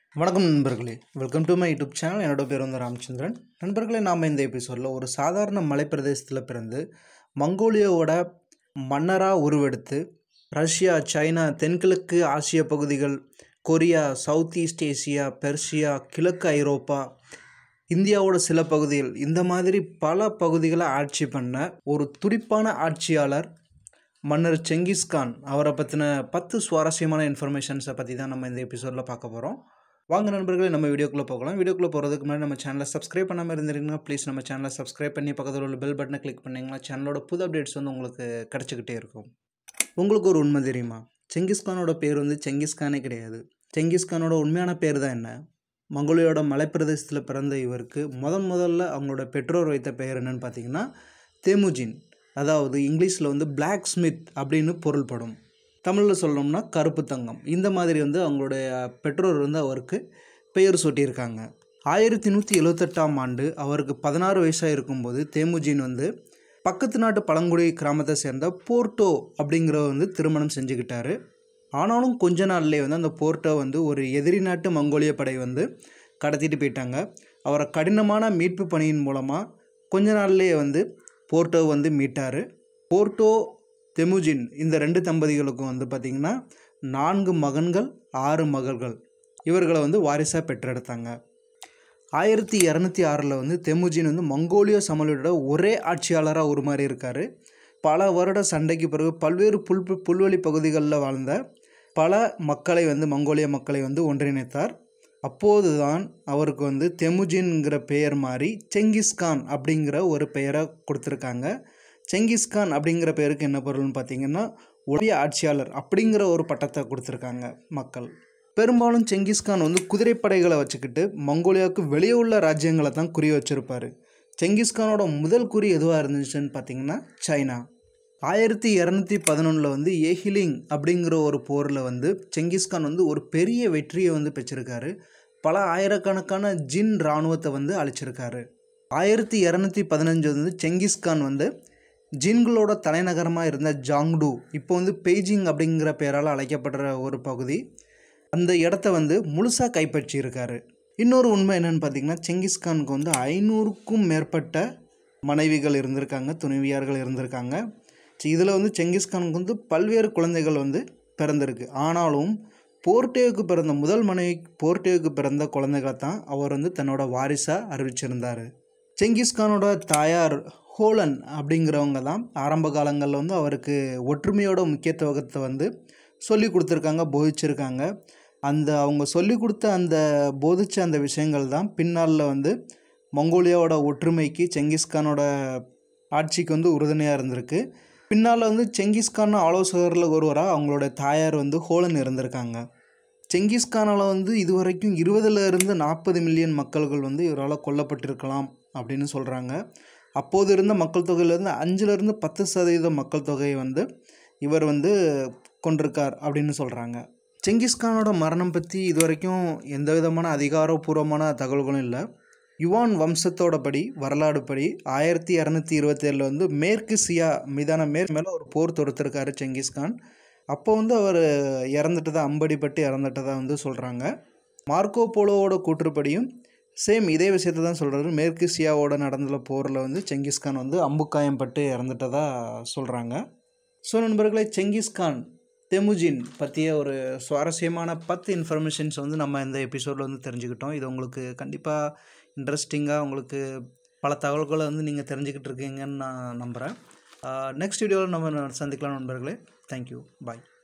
வணக்கம் நண்பர்களே welcome to my YouTube channel என்னோட பேர் வந்து ராமச்சந்திரன் நண்பர்களே நாம் இந்த எபிசோடில் ஒரு சாதாரண மலைப்பிரதேசத்தில் பிறந்து மங்கோலியாவோட மன்னராக உருவெடுத்து ரஷ்யா சைனா தென்கிழக்கு ஆசிய பகுதிகள் Korea south east Asia Persia கிழக்கு ஐரோப்பா இந்தியாவோட சில பகுதிகள் இந்த மாதிரி பல பகுதிகளை ஆட்சி பண்ண ஒரு துடிப்பான ஆட்சியாளர் மன்னர் செங்கிஸ்கான் அவரை பற்றின பத்து சுவாரஸ்யமான இன்ஃபர்மேஷன்ஸை பற்றி தான் நம்ம இந்த எபிசோடில் பார்க்க போகிறோம் வாங்க நண்பர்களே நம்ம வீடியோக்குள்ளே போகலாம் வீடியோக்குள்ளே போகிறதுக்கு முன்னாடி நம்ம சேனலை சப்ஸ்கிரைப் பண்ணாமல் இருந்திருந்தீங்கன்னா ப்ளீஸ் நம்ம சேனலை சப்ஸ்கிரைப் பண்ணி பக்கத்தில் உள்ள பெல் பட்டனை கிளிக் பண்ணிங்கன்னா சேனலோட புது அப்டேட்ஸ் வந்து உங்களுக்கு கிடச்சிக்கிட்டே இருக்கும் உங்களுக்கு ஒரு உண்மை தெரியுமா செங்கிஸ்கானோட பேர் வந்து செங்கிஸ்கானே கிடையாது செங்கிஸ்கானோட உண்மையான பேர் தான் என்ன மங்கோலியோட மலைப்பிரதேசத்தில் பிறந்த இவருக்கு முதன் முதல்ல அவங்களோட பெற்றோர் வைத்த பெயர் என்னன்னு பார்த்தீங்கன்னா தேமுஜின் அதாவது இங்கிலீஷில் வந்து பிளாக் ஸ்மித் அப்படின்னு பொருள்படும் தமிழில் சொல்லணும்னா கருப்பு தங்கம் இந்த மாதிரி வந்து அவங்களுடைய பெற்றோர் வந்து அவருக்கு பெயர் சூட்டியிருக்காங்க ஆயிரத்தி நூற்றி எழுவத்தெட்டாம் ஆண்டு அவருக்கு பதினாறு வயசாக இருக்கும்போது தேமுஜின் வந்து பக்கத்து நாட்டு பழங்குடி கிராமத்தை சேர்ந்த போர்ட்டோ அப்படிங்கிறவர் வந்து திருமணம் செஞ்சுக்கிட்டாரு ஆனாலும் கொஞ்ச நாள்லேயே வந்து அந்த போர்ட்டோ வந்து ஒரு எதிரி நாட்டு மங்கோலிய படை வந்து கடத்திட்டு போயிட்டாங்க அவரை கடினமான மீட்பு பணியின் மூலமாக கொஞ்ச நாள்லேயே வந்து போர்ட்டோ வந்து மீட்டார் போர்ட்டோ தெமுஜின் இந்த ரெண்டு தம்பதிகளுக்கும் வந்து பார்த்திங்கன்னா நான்கு மகன்கள் ஆறு மகள்கள் இவர்களை வந்து வாரிசாக பெற்றெடுத்தாங்க ஆயிரத்தி இரநூத்தி ஆறில் வந்து தெமுஜின் வந்து மங்கோலிய சமவெளியோட ஒரே ஆட்சியாளராக உருமாறி இருக்கார் பல வருட சண்டைக்கு பிறகு பல்வேறு புல் புல்வெளி பகுதிகளில் வாழ்ந்த பல மக்களை வந்து மங்கோலிய மக்களை வந்து ஒன்றிணைத்தார் அப்போது தான் அவருக்கு வந்து தெமுஜின்ங்கிற பெயர் மாறி செங்கிஸ்கான் அப்படிங்கிற ஒரு பெயரை கொடுத்துருக்காங்க செங்கிஸ்கான் அப்படிங்கிற பேருக்கு என்ன பொருள்னு பார்த்தீங்கன்னா ஒளிய ஆட்சியாளர் அப்படிங்கிற ஒரு பட்டத்தை கொடுத்துருக்காங்க மக்கள் பெரும்பாலும் செங்கிஸ்கான் வந்து குதிரைப்படைகளை வச்சுக்கிட்டு மங்கோலியாவுக்கு வெளியே உள்ள ராஜ்யங்களை தான் குறி வச்சுருப்பார் செங்கிஸ்கானோட முதல் குறி எதுவாக இருந்துச்சுன்னு பார்த்தீங்கன்னா சைனா ஆயிரத்தி இரநூத்தி பதினொன்றில் வந்து ஏஹிலிங் அப்படிங்கிற ஒரு போரில் வந்து செங்கிஸ்கான் வந்து ஒரு பெரிய வெற்றியை வந்து பெற்றிருக்காரு பல ஆயிரக்கணக்கான ஜின் இராணுவத்தை வந்து அழிச்சிருக்காரு ஆயிரத்தி இரநூத்தி பதினஞ்சு வந்து செங்கிஸ்கான் வந்து ஜின்களோட தலைநகரமாக இருந்த ஜாங்டு இப்போ வந்து பெய்ஜிங் அப்படிங்கிற பெயரால் அழைக்கப்படுற ஒரு பகுதி அந்த இடத்த வந்து முழுசாக கைப்பற்றியிருக்காரு இன்னொரு உண்மை என்னென்னு பார்த்தீங்கன்னா செங்கிஸ்கானுக்கு வந்து ஐநூறுக்கும் மேற்பட்ட மனைவிகள் இருந்திருக்காங்க துணைவியார்கள் இருந்திருக்காங்க இதில் வந்து செங்கிஸ்கானுக்கு வந்து பல்வேறு குழந்தைகள் வந்து பிறந்திருக்கு ஆனாலும் போர்ட்டேவுக்கு பிறந்த முதல் மனைவி போர்ட்டேவுக்கு பிறந்த குழந்தைகளை தான் அவர் வந்து தன்னோட வாரிசாக அறிவிச்சிருந்தார் செங்கிஸ்கானோட தாயார் ஹோலன் அப்படிங்கிறவங்க தான் ஆரம்ப காலங்களில் வந்து அவருக்கு ஒற்றுமையோட முக்கியத்துவத்தை வந்து சொல்லி கொடுத்துருக்காங்க போதிச்சிருக்காங்க அந்த அவங்க சொல்லி கொடுத்த அந்த போதிச்ச அந்த விஷயங்கள் தான் பின்னாளில் வந்து மங்கோலியாவோட ஒற்றுமைக்கு செங்கிஸ்கானோட ஆட்சிக்கு வந்து உறுதுணையாக இருந்திருக்கு பின்னால் வந்து செங்கிஸ்கான் ஆலோசகரில் ஒருவராக அவங்களோட தாயார் வந்து ஹோலன் இருந்திருக்காங்க செங்கிஸ்கானால் வந்து இதுவரைக்கும் இருபதுல இருந்து நாற்பது மில்லியன் மக்கள்கள் வந்து இவரால் கொல்லப்பட்டிருக்கலாம் அப்படின்னு சொல்கிறாங்க அப்போது இருந்த மக்கள் தொகையிலேருந்து அஞ்சுலேருந்து பத்து சதவீத மக்கள் தொகையை வந்து இவர் வந்து கொண்டிருக்கார் அப்படின்னு சொல்கிறாங்க செங்கிஸ்கானோட மரணம் பற்றி இது வரைக்கும் எந்த விதமான அதிகாரப்பூர்வமான தகவல்களும் இல்லை யுவான் வம்சத்தோட படி வரலாறு படி ஆயிரத்தி இரநூத்தி இருபத்தேழில் வந்து மேற்கு சியா மீதான மேற்கு மேலே ஒரு போர் தொடுத்திருக்காரு செங்கிஸ்கான் அப்போ வந்து அவர் இறந்துட்டதா அம்படிப்பட்டு இறந்துட்டதா வந்து சொல்கிறாங்க மார்க்கோ போலோவோட கூற்றுப்படியும் சேம் இதே விஷயத்தை தான் சொல்கிறாரு மேற்கு சியாவோட நடந்த போரில் வந்து செங்கிஸ்கான் வந்து அம்புக்காயம் பட்டு இறந்துட்டதா சொல்கிறாங்க ஸோ நண்பர்களே செங்கிஸ்கான் தெமுஜின் பற்றிய ஒரு சுவாரஸ்யமான பத்து இன்ஃபர்மேஷன்ஸ் வந்து நம்ம இந்த எபிசோடில் வந்து தெரிஞ்சுக்கிட்டோம் இது உங்களுக்கு கண்டிப்பாக இன்ட்ரெஸ்டிங்காக உங்களுக்கு பல தகவல்களை வந்து நீங்கள் தெரிஞ்சுக்கிட்டு இருக்கீங்கன்னு நான் நம்புகிறேன் நெக்ஸ்ட் வீடியோவில் நம்ம சந்திக்கலாம் நண்பர்களே தேங்க்யூ பாய்